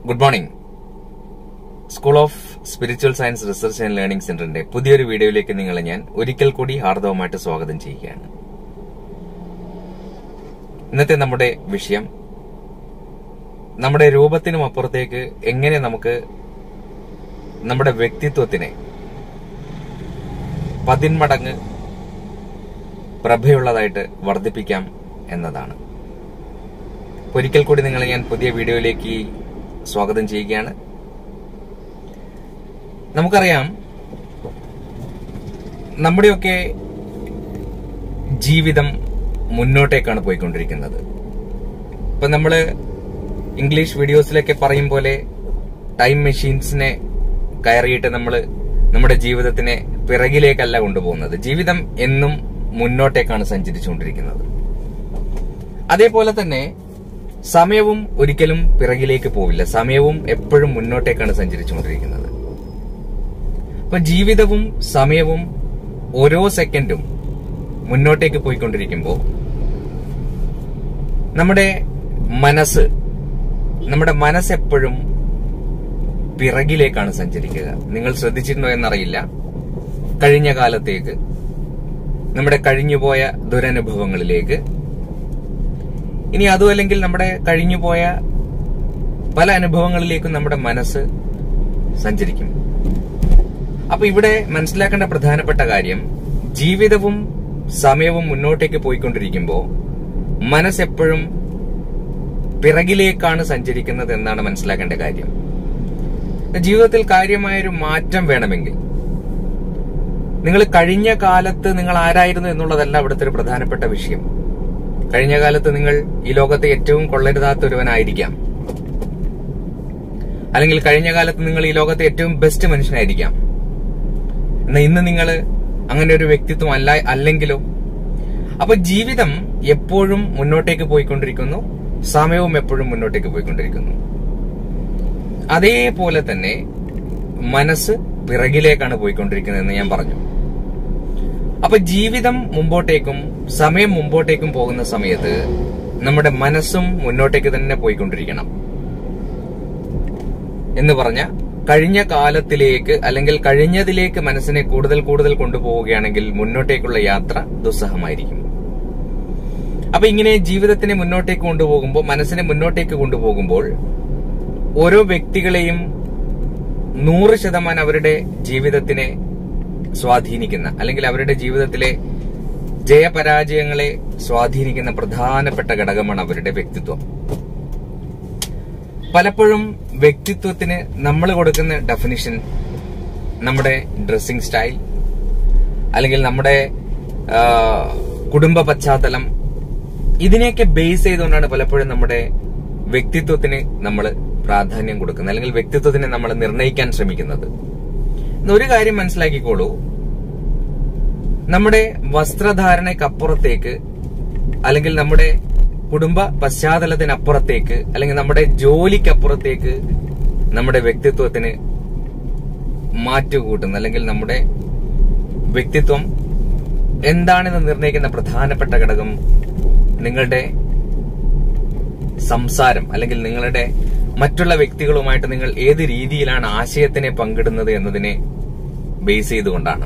good morning school of spiritual science research and learning സെന്ററിന്റെ പുതിയൊരു വീഡിയോയിലേക്ക് നിങ്ങളെ ഞാൻ ഒരിക്കൽ കൂടി ഹാർദവമായിട്ട് സ്വാഗതം ചെയ്യുകയാണ് ഇന്നത്തെ നമ്മുടെ വിഷയം നമ്മുടെ രൂപത്തിനും അപ്പുറത്തേക്ക് എങ്ങനെ നമുക്ക് നമ്മുടെ വ്യക്തിത്വത്തിനെ പതിന്മടങ്ങ് പ്രഭയുള്ളതായിട്ട് വർദ്ധിപ്പിക്കാം എന്നതാണ് ഒരിക്കൽ കൂടി നിങ്ങളെ ഞാൻ പുതിയ വീഡിയോയിലേക്ക് സ്വാഗതം ചെയ്യുകയാണ് നമുക്കറിയാം നമ്മുടെയൊക്കെ ജീവിതം മുന്നോട്ടേക്കാണ് പോയിക്കൊണ്ടിരിക്കുന്നത് ഇപ്പൊ നമ്മള് ഇംഗ്ലീഷ് വീഡിയോസിലൊക്കെ പറയും പോലെ ടൈം മെഷീൻസിനെ കയറിയിട്ട് നമ്മൾ നമ്മുടെ ജീവിതത്തിനെ പിറകിലേക്കല്ല കൊണ്ടുപോകുന്നത് ജീവിതം എന്നും മുന്നോട്ടേക്കാണ് സഞ്ചരിച്ചുകൊണ്ടിരിക്കുന്നത് അതേപോലെ തന്നെ സമയവും ഒരിക്കലും പിറകിലേക്ക് പോവില്ല സമയവും എപ്പോഴും മുന്നോട്ടേക്കാണ് സഞ്ചരിച്ചുകൊണ്ടിരിക്കുന്നത് അപ്പൊ ജീവിതവും സമയവും ഓരോ സെക്കൻഡും മുന്നോട്ടേക്ക് പോയിക്കൊണ്ടിരിക്കുമ്പോൾ നമ്മുടെ മനസ്സ് നമ്മുടെ മനസ്സ് എപ്പോഴും പിറകിലേക്കാണ് സഞ്ചരിക്കുക നിങ്ങൾ ശ്രദ്ധിച്ചിട്ടുണ്ടോ എന്നറിയില്ല കഴിഞ്ഞ കാലത്തേക്ക് നമ്മുടെ കഴിഞ്ഞുപോയ ദുരനുഭവങ്ങളിലേക്ക് ഇനി അതും അല്ലെങ്കിൽ നമ്മുടെ കഴിഞ്ഞുപോയ പല അനുഭവങ്ങളിലേക്കും നമ്മുടെ മനസ്സ് സഞ്ചരിക്കും അപ്പൊ ഇവിടെ മനസ്സിലാക്കേണ്ട പ്രധാനപ്പെട്ട കാര്യം ജീവിതവും സമയവും മുന്നോട്ടേക്ക് പോയിക്കൊണ്ടിരിക്കുമ്പോൾ മനസ്സെപ്പോഴും പിറകിലേക്കാണ് സഞ്ചരിക്കുന്നത് എന്നാണ് മനസ്സിലാക്കേണ്ട കാര്യം ജീവിതത്തിൽ കാര്യമായൊരു മാറ്റം വേണമെങ്കിൽ നിങ്ങൾ കഴിഞ്ഞ കാലത്ത് നിങ്ങൾ ആരായിരുന്നു എന്നുള്ളതല്ല ഇവിടുത്തെ ഒരു പ്രധാനപ്പെട്ട വിഷയം കഴിഞ്ഞ കാലത്ത് നിങ്ങൾ ഈ ലോകത്തെ ഏറ്റവും കൊള്ളരുതാത്ത ഒരുവനായിരിക്കാം അല്ലെങ്കിൽ കഴിഞ്ഞ കാലത്ത് നിങ്ങൾ ഈ ലോകത്തെ ഏറ്റവും ബെസ്റ്റ് മനുഷ്യനായിരിക്കാം എന്നാൽ ഇന്ന് നിങ്ങൾ അങ്ങനെ ഒരു വ്യക്തിത്വം അല്ല അല്ലെങ്കിലോ അപ്പൊ ജീവിതം എപ്പോഴും മുന്നോട്ടേക്ക് പോയിക്കൊണ്ടിരിക്കുന്നു സമയവും എപ്പോഴും മുന്നോട്ടേക്ക് പോയിക്കൊണ്ടിരിക്കുന്നു അതേപോലെ തന്നെ മനസ്സ് പിറകിലേക്കാണ് പോയിക്കൊണ്ടിരിക്കുന്നതെന്ന് ഞാൻ പറഞ്ഞു അപ്പൊ ജീവിതം മുമ്പോട്ടേക്കും സമയം മുമ്പോട്ടേക്കും പോകുന്ന സമയത്ത് നമ്മുടെ മനസ്സും മുന്നോട്ടേക്ക് തന്നെ പോയിക്കൊണ്ടിരിക്കണം എന്ന് പറഞ്ഞ കഴിഞ്ഞ കാലത്തിലേക്ക് അല്ലെങ്കിൽ കഴിഞ്ഞതിലേക്ക് മനസ്സിനെ കൂടുതൽ കൂടുതൽ കൊണ്ടുപോവുകയാണെങ്കിൽ മുന്നോട്ടേക്കുള്ള യാത്ര ദുസ്സഹമായിരിക്കും അപ്പൊ ഇങ്ങനെ ജീവിതത്തിനെ മുന്നോട്ടേക്ക് കൊണ്ടുപോകുമ്പോൾ മനസ്സിനെ മുന്നോട്ടേക്ക് കൊണ്ടുപോകുമ്പോൾ ഓരോ വ്യക്തികളെയും നൂറ് ശതമാനം അവരുടെ ജീവിതത്തിനെ സ്വാധീനിക്കുന്ന അല്ലെങ്കിൽ അവരുടെ ജീവിതത്തിലെ ജയപരാജയങ്ങളെ സ്വാധീനിക്കുന്ന പ്രധാനപ്പെട്ട ഘടകമാണ് അവരുടെ വ്യക്തിത്വം പലപ്പോഴും വ്യക്തിത്വത്തിന് നമ്മൾ കൊടുക്കുന്ന ഡെഫിനിഷൻ നമ്മുടെ ഡ്രസ്സിംഗ് സ്റ്റൈൽ അല്ലെങ്കിൽ നമ്മുടെ കുടുംബ പശ്ചാത്തലം ഇതിനെയൊക്കെ ബേസ് ചെയ്തുകൊണ്ടാണ് പലപ്പോഴും നമ്മുടെ വ്യക്തിത്വത്തിന് നമ്മൾ പ്രാധാന്യം കൊടുക്കുന്നത് അല്ലെങ്കിൽ വ്യക്തിത്വത്തിനെ നമ്മൾ നിർണ്ണയിക്കാൻ ശ്രമിക്കുന്നത് ഒരു കാര്യം മനസ്സിലാക്കിക്കോളൂ നമ്മുടെ വസ്ത്രധാരണയ്ക്കപ്പുറത്തേക്ക് അല്ലെങ്കിൽ നമ്മുടെ കുടുംബ പശ്ചാത്തലത്തിനപ്പുറത്തേക്ക് അല്ലെങ്കിൽ നമ്മുടെ ജോലിക്കപ്പുറത്തേക്ക് നമ്മുടെ വ്യക്തിത്വത്തിന് മാറ്റുകൂട്ടുന്ന അല്ലെങ്കിൽ നമ്മുടെ വ്യക്തിത്വം എന്താണെന്ന് നിർണ്ണയിക്കുന്ന പ്രധാനപ്പെട്ട ഘടകം നിങ്ങളുടെ സംസാരം അല്ലെങ്കിൽ നിങ്ങളുടെ മറ്റുള്ള വ്യക്തികളുമായിട്ട് നിങ്ങൾ ഏത് രീതിയിലാണ് ആശയത്തിനെ പങ്കിടുന്നത് എന്നതിനെ ബേസ് ചെയ്തുകൊണ്ടാണ്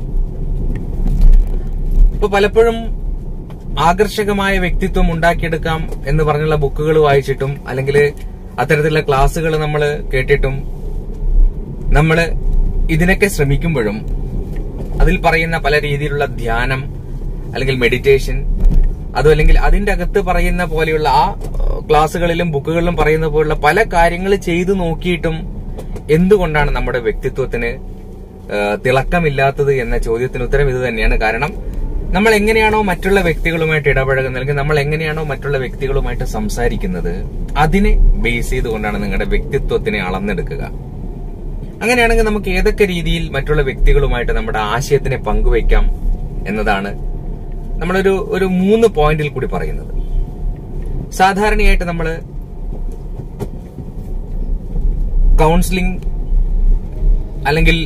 ഇപ്പൊ പലപ്പോഴും ആകർഷകമായ വ്യക്തിത്വം ഉണ്ടാക്കിയെടുക്കാം എന്ന് പറഞ്ഞുള്ള ബുക്കുകൾ വായിച്ചിട്ടും അല്ലെങ്കിൽ അത്തരത്തിലുള്ള ക്ലാസ്സുകൾ നമ്മൾ കേട്ടിട്ടും നമ്മൾ ഇതിനൊക്കെ ശ്രമിക്കുമ്പോഴും അതിൽ പറയുന്ന പല രീതിയിലുള്ള ധ്യാനം അല്ലെങ്കിൽ മെഡിറ്റേഷൻ അതും അല്ലെങ്കിൽ അതിന്റെ അകത്ത് പറയുന്ന പോലെയുള്ള ആ ക്ലാസ്സുകളിലും ബുക്കുകളിലും പറയുന്ന പോലുള്ള പല കാര്യങ്ങൾ ചെയ്തു നോക്കിയിട്ടും എന്തുകൊണ്ടാണ് നമ്മുടെ വ്യക്തിത്വത്തിന് തിളക്കമില്ലാത്തത് എന്ന ചോദ്യത്തിന് ഉത്തരം ഇത് തന്നെയാണ് കാരണം നമ്മൾ എങ്ങനെയാണോ മറ്റുള്ള വ്യക്തികളുമായിട്ട് ഇടപഴകുന്നത് അല്ലെങ്കിൽ നമ്മൾ എങ്ങനെയാണോ മറ്റുള്ള വ്യക്തികളുമായിട്ട് സംസാരിക്കുന്നത് അതിനെ ബേസ് ചെയ്തുകൊണ്ടാണ് നിങ്ങളുടെ വ്യക്തിത്വത്തിനെ അളന്നെടുക്കുക അങ്ങനെയാണെങ്കിൽ നമുക്ക് ഏതൊക്കെ രീതിയിൽ മറ്റുള്ള വ്യക്തികളുമായിട്ട് നമ്മുടെ ആശയത്തിനെ പങ്കുവയ്ക്കാം എന്നതാണ് നമ്മളൊരു ഒരു മൂന്ന് പോയിന്റിൽ കൂടി പറയുന്നത് സാധാരണയായിട്ട് നമ്മൾ കൗൺസിലിംഗ് അല്ലെങ്കിൽ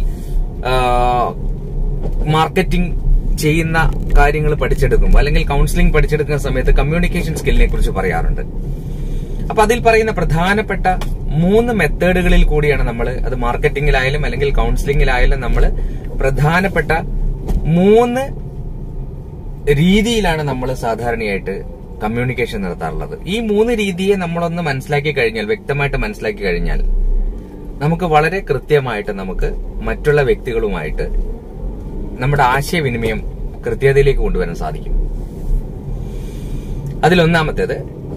മാർക്കറ്റിംഗ് ചെയ്യുന്ന കാര്യങ്ങൾ പഠിച്ചെടുക്കുമ്പോൾ അല്ലെങ്കിൽ കൗൺസിലിംഗ് പഠിച്ചെടുക്കുന്ന സമയത്ത് കമ്മ്യൂണിക്കേഷൻ സ്കില്ലിനെ കുറിച്ച് പറയാറുണ്ട് അപ്പൊ അതിൽ പറയുന്ന പ്രധാനപ്പെട്ട മൂന്ന് മെത്തേഡുകളിൽ കൂടിയാണ് നമ്മൾ അത് മാർക്കറ്റിംഗിലായാലും അല്ലെങ്കിൽ കൗൺസിലിംഗിലായാലും നമ്മൾ പ്രധാനപ്പെട്ട മൂന്ന് രീതിയിലാണ് നമ്മൾ സാധാരണയായിട്ട് കമ്മ്യൂണിക്കേഷൻ നടത്താറുള്ളത് ഈ മൂന്ന് രീതിയെ നമ്മളൊന്ന് മനസ്സിലാക്കി കഴിഞ്ഞാൽ വ്യക്തമായിട്ട് മനസ്സിലാക്കി കഴിഞ്ഞാൽ നമുക്ക് വളരെ കൃത്യമായിട്ട് നമുക്ക് മറ്റുള്ള വ്യക്തികളുമായിട്ട് നമ്മുടെ ആശയവിനിമയം കൃത്യതയിലേക്ക് കൊണ്ടുവരാൻ സാധിക്കും അതിലൊന്നാമത്തേത്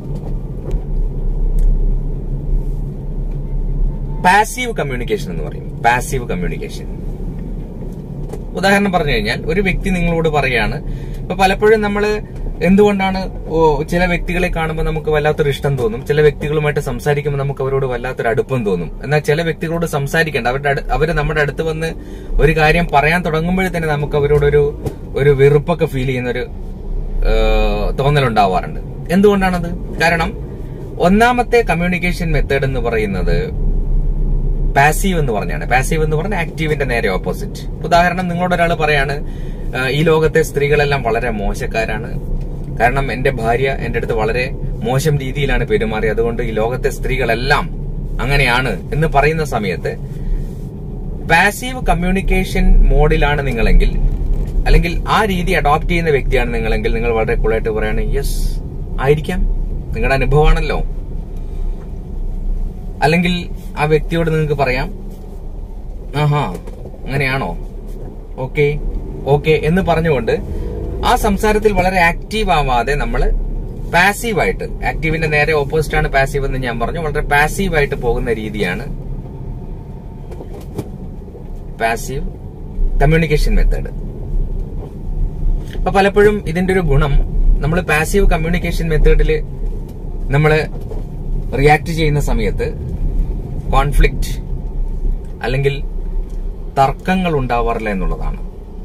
പാസീവ് കമ്മ്യൂണിക്കേഷൻ എന്ന് പറയും പാസീവ് കമ്മ്യൂണിക്കേഷൻ ഉദാഹരണം പറഞ്ഞു കഴിഞ്ഞാൽ ഒരു വ്യക്തി നിങ്ങളോട് പറയാണ് ഇപ്പൊ പലപ്പോഴും നമ്മൾ എന്തുകൊണ്ടാണ് ഓ ചില വ്യക്തികളെ കാണുമ്പോൾ നമുക്ക് വല്ലാത്തൊരു ഇഷ്ടം തോന്നും ചില വ്യക്തികളുമായിട്ട് സംസാരിക്കുമ്പോൾ നമുക്ക് അവരോട് വല്ലാത്തൊരു അടുപ്പം തോന്നും എന്നാൽ ചില വ്യക്തികളോട് സംസാരിക്കേണ്ട അവരുടെ അടു- അവര് നമ്മുടെ അടുത്ത് വന്ന് ഒരു കാര്യം പറയാൻ തുടങ്ങുമ്പോഴേ തന്നെ നമുക്ക് അവരോടൊരു ഒരു വെറുപ്പൊക്കെ ഫീൽ ചെയ്യുന്ന ഒരു തോന്നലുണ്ടാവാറുണ്ട് എന്തുകൊണ്ടാണത് കാരണം ഒന്നാമത്തെ കമ്മ്യൂണിക്കേഷൻ മെത്തേഡ് എന്ന് പറയുന്നത് പാസീവ് എന്ന് പറഞ്ഞാണ് പാസീവ് എന്ന് പറഞ്ഞാൽ ആക്റ്റീവിന്റെ നേരെ ഓപ്പോസിറ്റ് ഉദാഹരണം നിങ്ങളോട് ഒരാൾ പറയാണ് "ആ, ഈ ലോകത്തെ സ്ത്രീകളെല്ലാം വളരെ മോശക്കാരാണ് കാരണം എന്റെ ഭാര്യ എന്റെ അടുത്ത് വളരെ മോശം രീതിയിലാണ് പെരുമാറിയത് അതുകൊണ്ട് ഈ ലോകത്തെ സ്ത്രീകളെല്ലാം അങ്ങനെയാണ് എന്ന് പറയുന്ന സമയത്ത് പാസീവ് കമ്മ്യൂണിക്കേഷൻ മോഡിലാണ് നിങ്ങളെങ്കിൽ അല്ലെങ്കിൽ ആ രീതി അഡോപ്റ്റ് ചെയ്യുന്ന വ്യക്തിയാണ് നിങ്ങളെങ്കിൽ നിങ്ങൾ വളരെ കൂളായിട്ട് പറയാണ് യെസ് ആയിരിക്കാം നിങ്ങളുടെ അനുഭവമാണല്ലോ അല്ലെങ്കിൽ ആ വ്യക്തിയോട് നിങ്ങൾക്ക് പറയാം ആഹാ അങ്ങനെയാണോ ഓക്കെ ഓക്കെ എന്ന് പറഞ്ഞുകൊണ്ട് ആ സംസാരത്തിൽ വളരെ ആക്റ്റീവ് ആവാതെ നമ്മൾ പാസീവായിട്ട് ആക്റ്റീവിന്റെ നേരെ ഓപ്പോസിറ്റ് ആണ് പാസീവ് എന്ന് ഞാൻ പറഞ്ഞു വളരെ പാസീവായിട്ട് പോകുന്ന രീതിയാണ് പാസീവ് കമ്മ്യൂണിക്കേഷൻ മെത്തേഡ് അപ്പൊ പലപ്പോഴും ഇതിന്റെ ഒരു ഗുണം നമ്മൾ പാസീവ് കമ്മ്യൂണിക്കേഷൻ മെത്തേഡിൽ നമ്മൾ റിയാക്ട് ചെയ്യുന്ന സമയത്ത് കോൺഫ്ലിക്റ്റ് അല്ലെങ്കിൽ തർക്കങ്ങൾ ഉണ്ടാവാറില്ല എന്നുള്ളതാണ്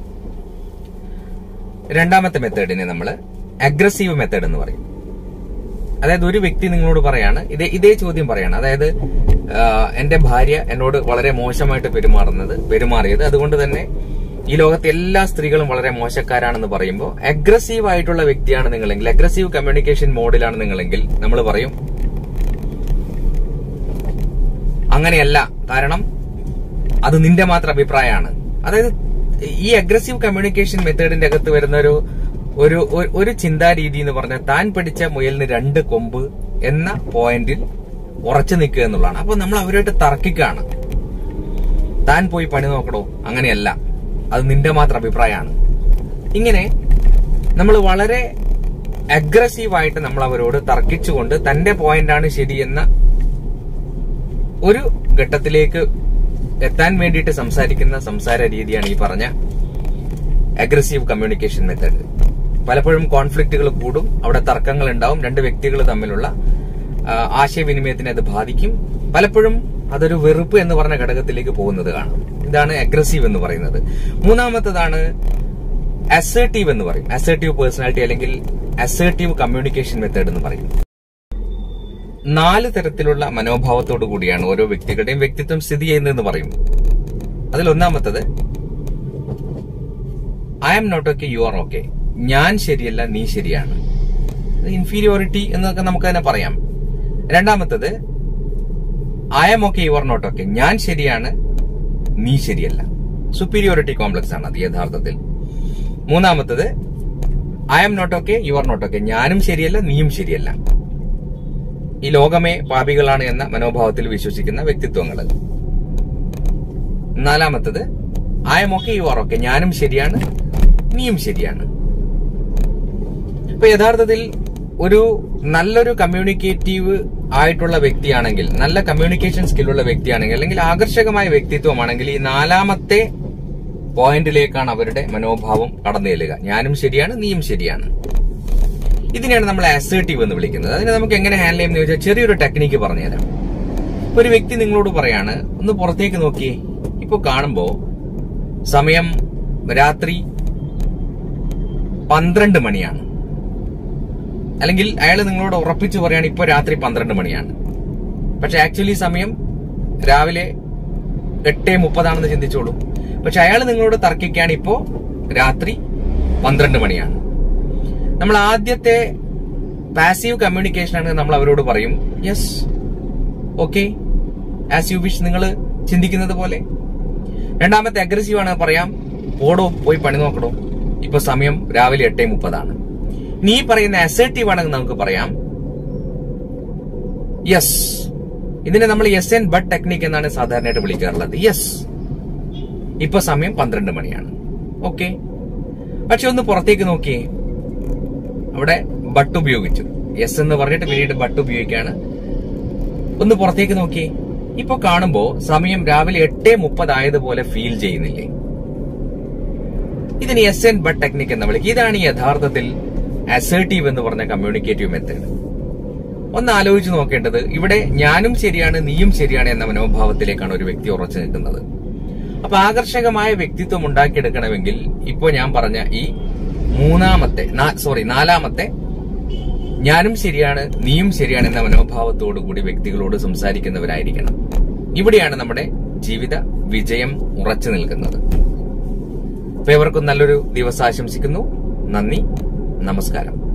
രണ്ടാമത്തെ മെത്തേഡിനെ നമ്മൾ അഗ്രസീവ് മെത്തേഡ് എന്ന് പറയും അതായത് ഒരു വ്യക്തി നിങ്ങളോട് പറയാണ് ഇതേ ഇതേ ചോദ്യം പറയാണ് അതായത് ആ, എന്റെ ഭാര്യ എന്നോട് വളരെ മോശമായിട്ട് പെരുമാറുന്നത് പെരുമാറിയത് അതുകൊണ്ട് തന്നെ ഈ ലോകത്തെ എല്ലാ സ്ത്രീകളും വളരെ മോശക്കാരാണെന്ന് പറയുമ്പോൾ അഗ്രസീവ് ആയിട്ടുള്ള വ്യക്തിയാണ് നിങ്ങളെങ്കിൽ അഗ്രസീവ് കമ്മ്യൂണിക്കേഷൻ മോഡിലാണ് നിങ്ങളെങ്കിൽ നമ്മൾ പറയും അങ്ങനെയല്ല കാരണം അത് നിന്റെ മാത്രം അഭിപ്രായമാണ് അതായത് ഈ അഗ്രസീവ് കമ്മ്യൂണിക്കേഷൻ മെത്തേഡിന്റെ അകത്ത് വരുന്ന ഒരു ഒരു ഒരു- ഒരു ചിന്താരീതി എന്ന് പറഞ്ഞാൽ താൻ പിടിച്ച മുയലിന് രണ്ട് കൊമ്പ് എന്ന പോയിന്റിൽ ഉറച്ചു നിൽക്കുക എന്നുള്ളതാണ് അപ്പൊ നമ്മൾ അവരുമായിട്ട് തർക്കിക്കാണ് താൻ പോയി പണി നോക്കണോ അങ്ങനെയല്ല അത് നിന്റെ മാത്രം അഭിപ്രായമാണ് ഇങ്ങനെ നമ്മൾ വളരെ അഗ്രസീവായിട്ട് നമ്മൾ അവരോട് തർക്കിച്ചുകൊണ്ട് തന്റെ പോയിന്റാണ് ശരിയെന്ന ഒരു ഘട്ടത്തിലേക്ക് എത്താൻ വേണ്ടിയിട്ട് സംസാരിക്കുന്ന സംസാര രീതിയാണ് ഈ പറഞ്ഞ അഗ്രസീവ് കമ്മ്യൂണിക്കേഷൻ മെത്തേഡ് പലപ്പോഴും കോൺഫ്ലിക്റ്റുകൾ കൂടും അവിടെ തർക്കങ്ങൾ ഉണ്ടാവും രണ്ട് വ്യക്തികൾ തമ്മിലുള്ള ആ, ആശയവിനിമയത്തിനെ അത് ബാധിക്കും പലപ്പോഴും അതൊരു വെറുപ്പ് എന്ന് പറഞ്ഞ ഘടകത്തിലേക്ക് പോകുന്നത് കാണാം ഇതാണ് അഗ്രസീവ് എന്ന് പറയുന്നത് മൂന്നാമത്തതാണ് അസേർട്ടീവ് എന്ന് പറയും അസേർട്ടീവ് പേഴ്സണാലിറ്റി അല്ലെങ്കിൽ അസേർട്ടീവ് കമ്മ്യൂണിക്കേഷൻ മെത്തേഡ് എന്ന് പറയും നാല് തരത്തിലുള്ള മനോഭാവത്തോടു കൂടിയാണ് ഓരോ വ്യക്തികളുടെയും വ്യക്തിത്വം സ്ഥിതി ചെയ്യുന്നതെന്ന് പറയും അതിൽ ഒന്നാമത്തത് I am not okay you are okay ഞാൻ ശരിയല്ല നീ ശരിയാണ് ഇൻഫീരിയോറിറ്റി എന്നൊക്കെ നമുക്ക് തന്നെ പറയാം രണ്ടാമത്തത് I am okay you are not okay ഞാൻ ശരിയാണ് നീ ശരിയല്ല സുപ്പീരിയോറിറ്റി കോംപ്ലക്സ് ആണ് അത് യഥാർത്ഥത്തിൽ മൂന്നാമത്തത് I am not okay you are not okay ഞാനും ശരിയല്ല നീയും ശരിയല്ല ഈ ലോകമേ പാപികളാണ് എന്ന മനോഭാവത്തിൽ വിശ്വസിക്കുന്ന വ്യക്തിത്വങ്ങൾ നാലാമത്തത് I am okay you are okay ഞാനും ശരിയാണ് നീയും ശരിയാണ് ഇപ്പൊ യഥാർത്ഥത്തിൽ ഒരു നല്ലൊരു കമ്മ്യൂണിക്കേറ്റീവ് ആയിട്ടുള്ള വ്യക്തിയാണെങ്കിൽ നല്ല കമ്മ്യൂണിക്കേഷൻ സ്കില്ലുള്ള വ്യക്തിയാണെങ്കിൽ അല്ലെങ്കിൽ ആകർഷകമായ വ്യക്തിത്വമാണെങ്കിൽ ഈ നാലാമത്തെ പോയിന്റിലേക്കാണ് അവരുടെ മനോഭാവം കടന്നു ചെല്ലുക ഞാനും ശരിയാണ് നീയും ശരിയാണ് ഇതിനെയാണ് നമ്മൾ അസേർട്ടീവ് എന്ന് വിളിക്കുന്നത് അതിനെ നമുക്ക് എങ്ങനെ ഹാൻഡിൽ ചെയ്യുമെന്ന് ചോദിച്ചാൽ ചെറിയൊരു ടെക്നിക്ക് പറഞ്ഞുതരാം ഇപ്പൊ ഒരു വ്യക്തി നിങ്ങളോട് പറയാണ് ഒന്ന് പുറത്തേക്ക് നോക്കിയേ ഇപ്പൊ കാണുമ്പോ സമയം രാത്രി പന്ത്രണ്ട് മണിയാണ് അല്ലെങ്കിൽ അയാൾ നിങ്ങളോട് ഉറപ്പിച്ചു പറയാണ് ഇപ്പൊ രാത്രി പന്ത്രണ്ട് മണിയാണ് പക്ഷെ ആക്ച്വലി സമയം രാവിലെ എട്ട് മുപ്പതാണെന്ന് ചിന്തിച്ചോളൂ പക്ഷെ അയാൾ നിങ്ങളോട് തർക്കിക്കുകയാണ് ഇപ്പോ രാത്രി പന്ത്രണ്ട് മണിയാണ് നമ്മൾ ആദ്യത്തെ പാസീവ് കമ്മ്യൂണിക്കേഷൻ ആണ് നമ്മൾ അവരോട് പറയും yes okay as you wish നിങ്ങൾ ചിന്തിക്കുന്നത് പോലെ രണ്ടാമത്തെ അഗ്രസീവ് ആണ് പറയാം ഓടോ പോയി പണി നോക്കടോ ഇപ്പൊ സമയം രാവിലെ എട്ടേ മുപ്പതാണ് നീ പറയുന്ന അസേർട്ടീവ് ആണെങ്കിൽ നമുക്ക് പറയാം യെസ് ഇതിനെ നമ്മൾ യെസ് ആൻഡ് ബട്ട് ടെക്നിക് എന്നാണ് സാധാരണയായിട്ട് വിളിക്കാറുള്ളത് യെസ് ഇപ്പൊ സമയം പന്ത്രണ്ട് മണിയാണ് ഓക്കെ പക്ഷെ ഒന്ന് പുറത്തേക്ക് നോക്കിയേ അവിടെ ബട്ട് ഉപയോഗിച്ചു യെസ് എന്ന് പറഞ്ഞിട്ട് പിന്നീട് ബട്ട് ഉപയോഗിക്കാണ് ഒന്ന് പുറത്തേക്ക് നോക്കിയേ ഇപ്പൊ കാണുമ്പോ സമയം രാവിലെ എട്ടേ മുപ്പതായതുപോലെ ഫീൽ ചെയ്യുന്നില്ലേ ഇതിന് എസ് എൻ ബട്ട് ടെക്നിക് എന്ന് വിളിക്കും ഇതാണ് യഥാർത്ഥത്തിൽ അസേർട്ടീവ് എന്ന് പറഞ്ഞ കമ്മ്യൂണിക്കേറ്റീവ് മെത്തേഡ് ഒന്ന് ആലോചിച്ച് നോക്കേണ്ടത് ഇവിടെ ഞാനും ശരിയാണ് നീയും ശരിയാണ് എന്ന മനോഭാവത്തിലേക്കാണ് ഒരു വ്യക്തി ഉറച്ചു നിൽക്കുന്നത് അപ്പൊ ആകർഷകമായ വ്യക്തിത്വം ഉണ്ടാക്കിയെടുക്കണമെങ്കിൽ ഇപ്പോ ഞാൻ പറഞ്ഞ ഈ മൂന്നാമത്തെ സോറി നാലാമത്തെ ഞാനും ശരിയാണ് നീയും ശരിയാണ് എന്ന മനോഭാവത്തോടു കൂടി വ്യക്തികളോട് സംസാരിക്കുന്നവരായിരിക്കണം ഇവിടെയാണ് നമ്മുടെ ജീവിത വിജയം ഉറച്ചു നിൽക്കുന്നത് അപ്പൊ ഇവർക്കും നല്ലൊരു ദിവസം ആശംസിക്കുന്നു നന്ദി നമസ്കാരം